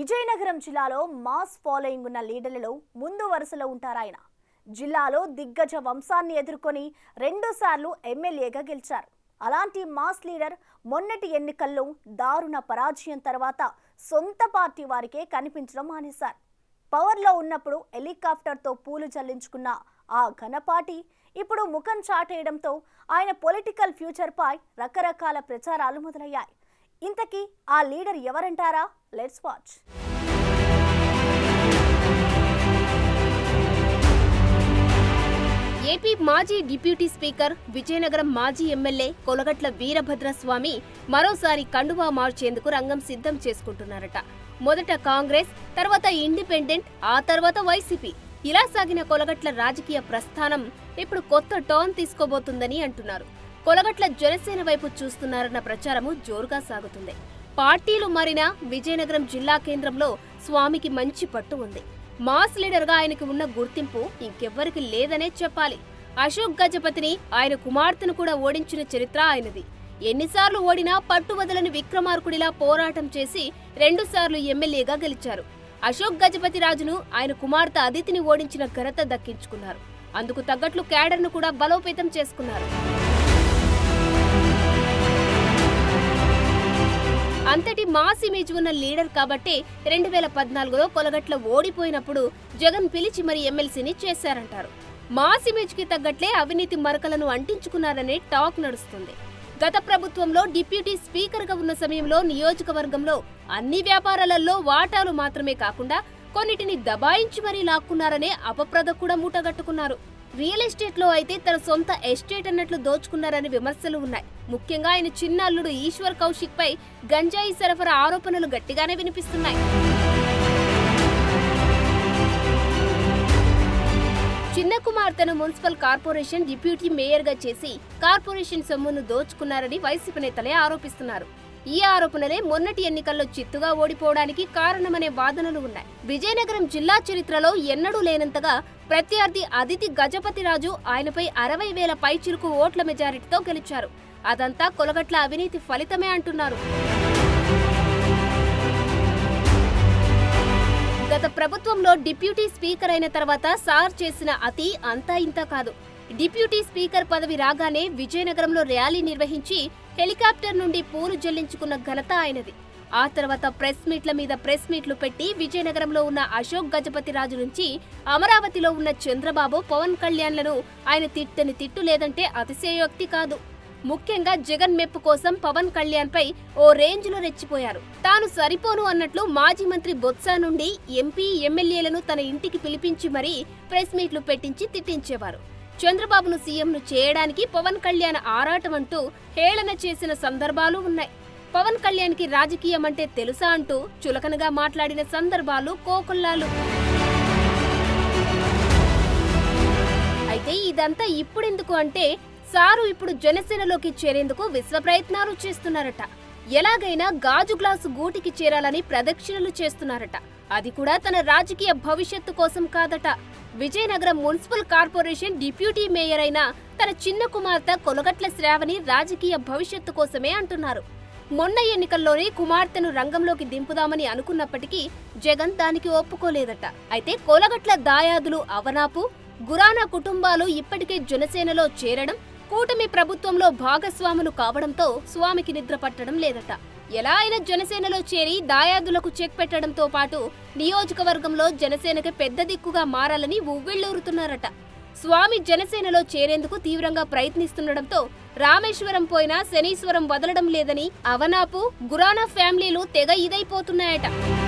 విజయనగరం జిల్లాలో mass following ఉన్న లీడర్లలో ముందు వరుసలో ఉంటారాయన జిల్లాలో దిగ్గజ వంశాన్ని ఎదుర్కొని రెండుసార్లు ఎమ్మెల్యేగా గెలిచారు అలాంటి మాస్ లీడర్ మొన్నటి ఎన్నికల్లో దారుణ పరాజయం తర్వాత సొంత పార్టీ వారికే కనిపించడం మానేశారు పవర్లో ఉన్నప్పుడు హెలికాప్టర్తో పూలు చల్లించుకున్న ఆ ఘనపాటి ఇప్పుడు ముఖం చాటేయడంతో ఆయన పొలిటికల్ ఫ్యూచర్పై రకరకాల ప్రచారాలు మొదలయ్యాయి ఇంతకీ ఆ లీడర్ ఎవరంటారా లెట్స్ వాచ్ ఏపీ మాజీ డిప్యూటీ స్పీకర్ విజయనగరం మాజీ ఎమ్మెల్యే కొలగట్ల వీరభద్రస్వామి మరోసారి కండువా మార్చేందుకు రంగం సిద్ధం చేసుకుంటున్నారట మొదట కాంగ్రెస్ తర్వాత ఇండిపెండెంట్ ఆ తర్వాత వైసీపీ ఇలా సాగిన కొలగట్ల రాజకీయ ప్రస్థానం ఇప్పుడు కొత్త టర్న్ తీసుకోబోతుందని అంటున్నారు కొలగట్ల జనసేన వైపు చూస్తున్నారన్న ప్రచారము జోరుగా సాగుతుంది పార్టీలు మారినా విజయనగరం జిల్లా కేంద్రంలో స్వామికి మంచి పట్టు ఉంది మాస్ లీడర్ గా ఆయనకి ఉన్న గుర్తింపు ఇంకెవ్వరికి లేదనే చెప్పాలి అశోక్ గజపతిని ఆయన కుమార్తెను కూడా ఓడించిన చరిత్ర ఆయనది ఎన్నిసార్లు ఓడినా పట్టు వదలని విక్రమార్కుడిలా పోరాటం చేసి రెండుసార్లు ఎమ్మెల్యేగా గెలిచారు అశోక్ గజపతి రాజును ఆయన కుమార్తె అదితిని ఓడించిన ఘనత దక్కించుకున్నారు అందుకు తగ్గట్లు క్యాడర్ను కూడా బలోపేతం చేసుకున్నారు అంతటి మాస్ ఇమేజ్ ఉన్న లీడర్ కాబట్టే రెండు వేల పద్నాలుగులో కొలగట్ల ఓడిపోయినప్పుడు జగన్ పిలిచి మరి ఎమ్మెల్సీని చేశారంటారు మాస్ ఇమేజ్ కి తగ్గట్లే అవినీతి మరకలను అంటించుకున్నారనే టాక్ నడుస్తుంది గత ప్రభుత్వంలో డిప్యూటీ స్పీకర్ గా ఉన్న సమయంలో నియోజకవర్గంలో అన్ని వ్యాపారాలలో వాటాలు మాత్రమే కాకుండా కొన్నిటిని దబాయించి మరీ లాక్కున్నారనే అపప్రద కూడా మూటగట్టుకున్నారు రియల్ ఎస్టేట్ లో అయితే తన సొంత ఎస్టేట్ అన్నట్లు దోచుకున్నారనే విమర్శలు ఉన్నాయి ముఖ్యంగా ఆయన చిన్న అల్లుడు ఈశ్వర్ కౌశిక్ పై గంజాయి సరఫరా ఆరోపణలు గట్టిగానే వినిపిస్తున్నాయి చిన్న కుమార్తెను మున్సిపల్ కార్పొరేషన్ డిప్యూటీ మేయర్ గా చేసి కార్పొరేషన్ సొమ్మును దోచుకున్నారని వైసీపీ నేతలే ఆరోపిస్తున్నారు ఈ ఆరోపణలే మొన్నటి ఎన్నికల్లో చిత్తుగా ఓడిపోవడానికి కారణమనే వాదనలు ఉన్నాయి విజయనగరం జిల్లా చరిత్రలో ఎన్నడూ లేనంతగా ప్రత్యర్థి అదితి గజపతిరాజు ఆయనపై అరవై వేల పైచిలుకు ఓట్ల మెజారిటీతో గెలిచారు అదంతా కొలగట్ల అవినీతి ఫలితమే అంటున్నారు గత ప్రభుత్వంలో డిప్యూటీ స్పీకర్ అయిన తర్వాత సార్ చేసిన అతి అంతా ఇంత కాదు డిప్యూటీ స్పీకర్ పదవి రాగానే విజయనగరంలో ర్యాలీ నిర్వహించి హెలికాప్టర్ నుండి పూలు జల్లించుకున్న ఘనత ఆయనది ఆ తర్వాత ప్రెస్ మీట్ల మీద ప్రెస్ మీట్లు పెట్టి విజయనగరంలో ఉన్న అశోక్ గజపతి రాజు నుంచి అమరావతిలో ఉన్న చంద్రబాబు పవన్ కళ్యాణ్లను ఆయన తిట్టని తిట్టు లేదంటే అతిశయోక్తి కాదు ముఖ్యంగా జగన్ మెప్పు కోసం పవన్ కళ్యాణ్ పై ఓ రేంజ్ లో రెచ్చిపోయారు తాను సరిపోను అన్నట్లు మాజీ మంత్రి బొత్స నుండి ఎంపీ ఎమ్మెల్యేలను తన ఇంటికి పిలిపించి మరీ ప్రెస్ మీట్లు పెట్టించి తిట్టించేవారు చంద్రబాబును సీఎంను చేయడానికి పవన్ కళ్యాణ్ ఆరాటం అంటూ హేళన చేసిన సందర్భాలు ఉన్నాయి పవన్ కళ్యాణ్కి రాజకీయం అంటే తెలుసా అంటూ చులకనగా మాట్లాడిన సందర్భాలు కోకొల్లాలు అయితే ఇదంతా ఇప్పుడెందుకు అంటే సారు ఇప్పుడు జనసేనలోకి చేరేందుకు విశ్వ ప్రయత్నాలు చేస్తున్నారట ఎలాగైనా గాజు గ్లాసు గూటికి చేరాలని ప్రదక్షిణలు చేస్తున్నారట అది కూడా తన రాజకీయ భవిష్యత్తు కోసం కాదట Vizianagaram municipal corporation deputy mayor అయిన తన చిన్న కుమార్తె కొలగట్ల శ్రావణి రాజకీయ భవిష్యత్తు కోసమే అంటున్నారు మొన్న ఎన్నికల్లోనే కుమార్తెను రంగంలోకి దింపుదామని అనుకున్నప్పటికీ జగన్ దానికి ఒప్పుకోలేదట అయితే కొలగట్ల దాయాదులు అవనాపు గురానా కుటుంబాలు ఇప్పటికే జనసేనలో చేరడం కూటమి ప్రభుత్వంలో భాగస్వాములు కావడంతో స్వామికి నిద్ర పట్టడం లేదట ఎలా అయినా జనసేనలో చేరి దాయాదులకు చెక్ పెట్టడంతో పాటు నియోజకవర్గంలో జనసేనకి పెద్ద దిక్కుగా మారాలని ఉవ్విళ్లూరుతున్నారట స్వామి జనసేనలో చేరేందుకు తీవ్రంగా ప్రయత్నిస్తుండటంతో రామేశ్వరం పోయినా శనీశ్వరం వదలడం లేదని అవనాపు గురానా ఫ్యామిలీలు తెగ ఇదైపోతున్నాయట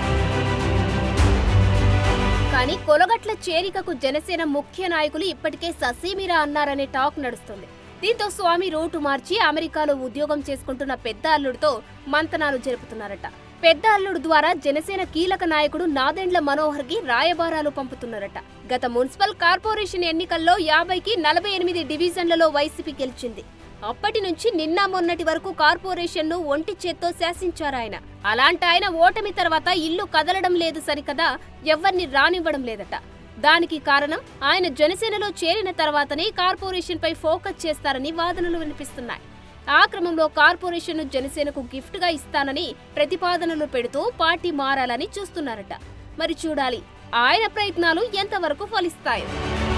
కానీ కొలగట్ల చేరికకు జనసేన ముఖ్య నాయకులు ఇప్పటికే ససీమిరా అన్నారనే టాక్ నడుస్తుంది దీంతో స్వామి రూటు మార్చి అమెరికాలో ఉద్యోగం చేసుకుంటున్న పెద్ద అల్లుడితో మంతనాలు జరుపుతున్నారట పెద్ద అల్లుడు ద్వారా జనసేన కీలక నాయకుడు నాదెండ్ల మనోహర్ కి రాయబారాలు పంపుతున్నారట గత మున్సిపల్ కార్పొరేషన్ ఎన్నికల్లో యాభైకి నలభై ఎనిమిది డివిజన్లలో వైసీపీ గెలిచింది అప్పటి నుంచి నిన్న మొన్నటి వరకు కార్పొరేషన్ ను ఒంటి చేత్తో శాసించారాయన అలాంటి ఆయన ఓటమి తర్వాత ఇల్లు కదలడం లేదు సరికదా ఎవ్వరిని రానివ్వడం లేదట దానికి కారణం ఆయన జనసేనలో చేరిన తర్వాతనే కార్పొరేషన్ పై ఫోకస్ చేస్తారని వాదనలు వినిపిస్తున్నాయి ఆ క్రమంలో కార్పొరేషన్ జనసేనకు గిఫ్ట్ గా ఇస్తానని ప్రతిపాదనలు పెడుతూ పార్టీ మారాలని చూస్తున్నారట మరి చూడాలి ఆయన ప్రయత్నాలు ఎంతవరకు ఫలిస్తాయో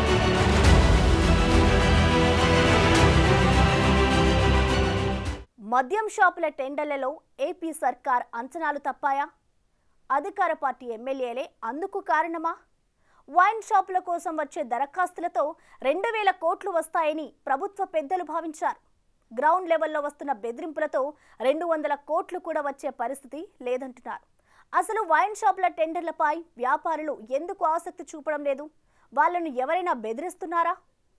మద్యం షాపుల టెండర్లలో ఏపీ సర్కార్ అంచనాలు తప్పాయా అధికార పార్టీ ఎమ్మెల్యేలే అందుకు కారణమా వైన్ షాపుల కోసం వచ్చే దరఖాస్తులతో రెండు వేల కోట్లు వస్తాయని ప్రభుత్వ పెద్దలు భావించారు గ్రౌండ్ లెవెల్లో వస్తున్న బెదిరింపులతో రెండు వందల కోట్లు కూడా వచ్చే పరిస్థితి లేదంటున్నారు అసలు వైన్ షాపుల టెండర్లపై వ్యాపారులు ఎందుకు ఆసక్తి చూపడం లేదు వాళ్ళను ఎవరైనా బెదిరిస్తున్నారా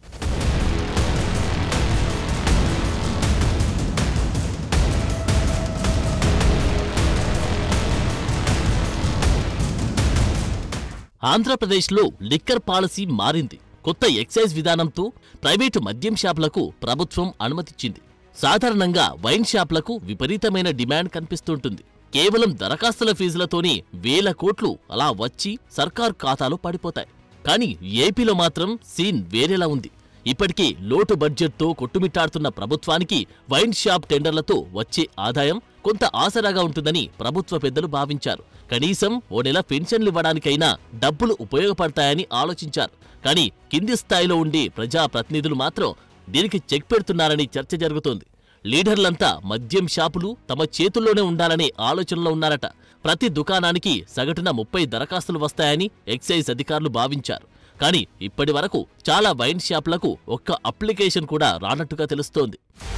ఆంధ్రప్రదేశ్లో లిక్కర్ పాలసీ మారింది కొత్త ఎక్సైజ్ విధానంతో ప్రైవేటు మద్యం షాపులకు ప్రభుత్వం అనుమతిచ్చింది సాధారణంగా వైన్ షాపులకు విపరీతమైన డిమాండ్ కనిపిస్తుంటుంది కేవలం దరఖాస్తుల ఫీజులతోనే వేల కోట్లు అలా వచ్చి సర్కార్ ఖాతాలో పడిపోతాయి కానీ ఏపీలో మాత్రం సీన్ వేరేలా ఉంది ఇప్పటికే లోటు బడ్జెట్తో కొట్టుమిట్టాడుతున్న ప్రభుత్వానికి వైన్ షాప్ టెండర్లతో వచ్చే ఆదాయం కొంత ఆసరాగా ఉంటుందని ప్రభుత్వ పెద్దలు భావించారు కనీసం ఓ నెల పెన్షన్లు ఇవ్వడానికైనా డబ్బులు ఉపయోగపడతాయని ఆలోచించారు కానీ కింది స్థాయిలో ఉండే ప్రజా ప్రతినిధులు మాత్రం దీనికి చెక్ పెడుతున్నారని చర్చ జరుగుతోంది లీడర్లంతా మద్యం షాపులు తమ చేతుల్లోనే ఉండాలనే ఆలోచనలో ఉన్నారట ప్రతి దుకాణానికి సగటున ముప్పై దరఖాస్తులు వస్తాయని ఎక్సైజ్ అధికారులు భావించారు కానీ ఇప్పటి వరకు చాలా వైన్ షాపులకు ఒక్క అప్లికేషన్ కూడా రానట్టుగా తెలుస్తోంది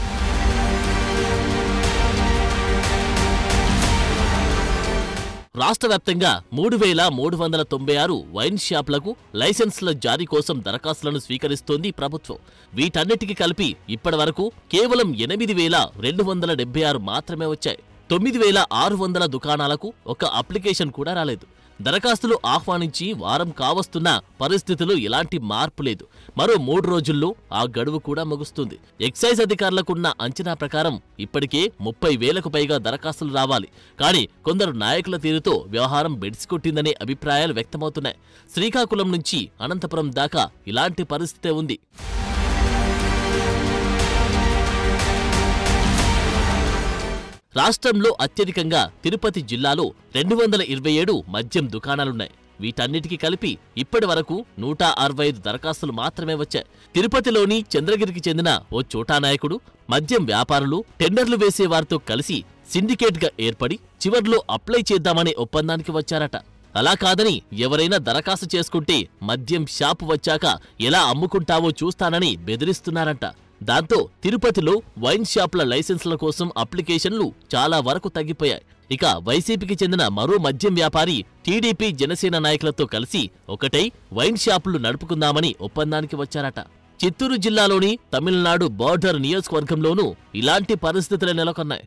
రాష్ట్ర వ్యాప్తంగా మూడు వేల మూడు వందల తొంభై ఆరు వైన్ షాపులకు లైసెన్సుల జారీ కోసం దరఖాస్తులను స్వీకరిస్తోంది ప్రభుత్వం వీటన్నిటికీ కలిపి ఇప్పటి వరకు కేవలం ఎనిమిది వేల రెండు వందల డెబ్బై ఆరు మాత్రమే వచ్చాయి తొమ్మిది వేల ఆరు వందల దుకాణాలకు ఒక అప్లికేషన్ కూడా రాలేదు దరఖాస్తులు ఆహ్వానించి వారం కావస్తున్నా పరిస్థితులు ఎలాంటి మార్పు లేదు మరో మూడు రోజుల్లో ఆ గడువు కూడా ముగుస్తుంది ఎక్సైజ్ అధికారులకున్న అంచనా ప్రకారం ఇప్పటికే ముప్పై వేలకు పైగా దరఖాస్తులు రావాలి కానీ కొందరు నాయకుల తీరుతో వ్యవహారం బెడిసికొట్టిందనే అభిప్రాయాలు వ్యక్తమవుతున్నాయి శ్రీకాకుళం నుంచి అనంతపురం దాకా ఇలాంటి పరిస్థితే ఉంది రాష్ట్రంలో అత్యధికంగా తిరుపతి జిల్లాలో రెండు వందల ఇరవై ఏడు మద్యం దుకాణాలున్నాయి వీటన్నిటికీ కలిపి ఇప్పటి వరకు నూట అరవై ఐదు దరఖాస్తులు మాత్రమే వచ్చాయి తిరుపతిలోని చంద్రగిరికి చెందిన ఓ చోటా నాయకుడు మద్యం వ్యాపారులు టెండర్లు వేసే వారితో కలిసి సిండికేట్గా ఏర్పడి చివర్లో అప్లై చేద్దామనే ఒప్పందానికి వచ్చారట అలా కాదని ఎవరైనా దరఖాస్తు చేసుకుంటే మద్యం షాపు వచ్చాక ఎలా అమ్ముకుంటావో చూస్తానని బెదిరిస్తున్నారంట దాంతో తిరుపతిలో వైన్ షాపుల లైసెన్సుల కోసం అప్లికేషన్లు చాలా వరకు తగ్గిపోయాయి ఇక వైసీపీకి చెందిన మరో మద్యం వ్యాపారి టీడీపీ జనసేన నాయకులతో కలిసి ఒకటై వైన్ షాపులు నడుపుకుందామని ఒప్పందానికి వచ్చారట చిత్తూరు జిల్లాలోని తమిళనాడు బార్డర్ నియోజకవర్గంలోనూ ఇలాంటి పరిస్థితులు నెలకొన్నాయి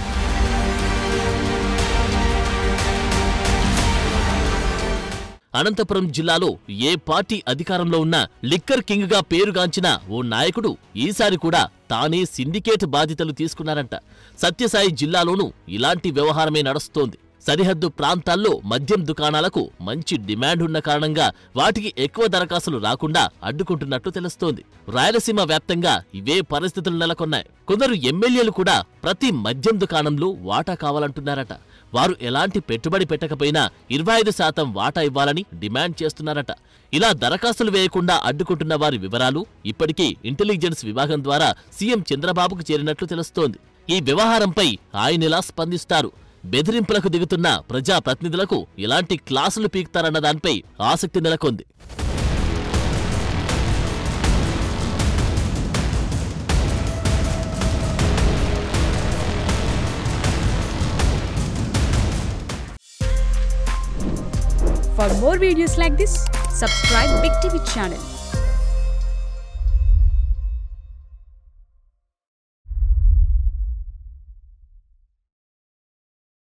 అనంతపురం జిల్లాలో ఏ పార్టీ అధికారంలో ఉన్నా లిక్కర్ కింగ్ గా పేరుగాంచిన ఓ నాయకుడు ఈసారి కూడా తానే సిండికేట్ బాధ్యతలు తీసుకున్నారంట సత్యసాయి జిల్లాలోనూ ఇలాంటి వ్యవహారమే నడుస్తోంది సరిహద్దు ప్రాంతాల్లో మద్యం దుకాణాలకు మంచి డిమాండ్ ఉన్న కారణంగా వాటికి ఎక్కువ దరఖాస్తులు రాకుండా అడ్డుకుంటున్నట్టు తెలుస్తోంది రాయలసీమ వ్యాప్తంగా ఇవే పరిస్థితులు నెలకొన్నాయి కొందరు ఎమ్మెల్యేలు కూడా ప్రతి మద్యం దుకాణంలో వాటా కావాలంటున్నారట వారు ఎలాంటి పెట్టుబడి పెట్టకపోయినా ఇరవై ఐదు శాతం వాటా ఇవ్వాలని డిమాండ్ చేస్తున్నారట ఇలా దరఖాస్తులు వేయకుండా అడ్డుకుంటున్న వారి వివరాలు ఇప్పటికే ఇంటెలిజెన్స్ విభాగం ద్వారా సీఎం చంద్రబాబుకు చేరినట్లు తెలుస్తోంది ఈ వ్యవహారంపై ఆయనెలా స్పందిస్తారు బెదిరింపులకు దిగుతున్న ప్రజా ప్రతినిధులకు ఎలాంటి క్లాసులు పీకుతారన్న దానిపై ఆసక్తి నెలకొంది For more videos like this, subscribe Big TV channel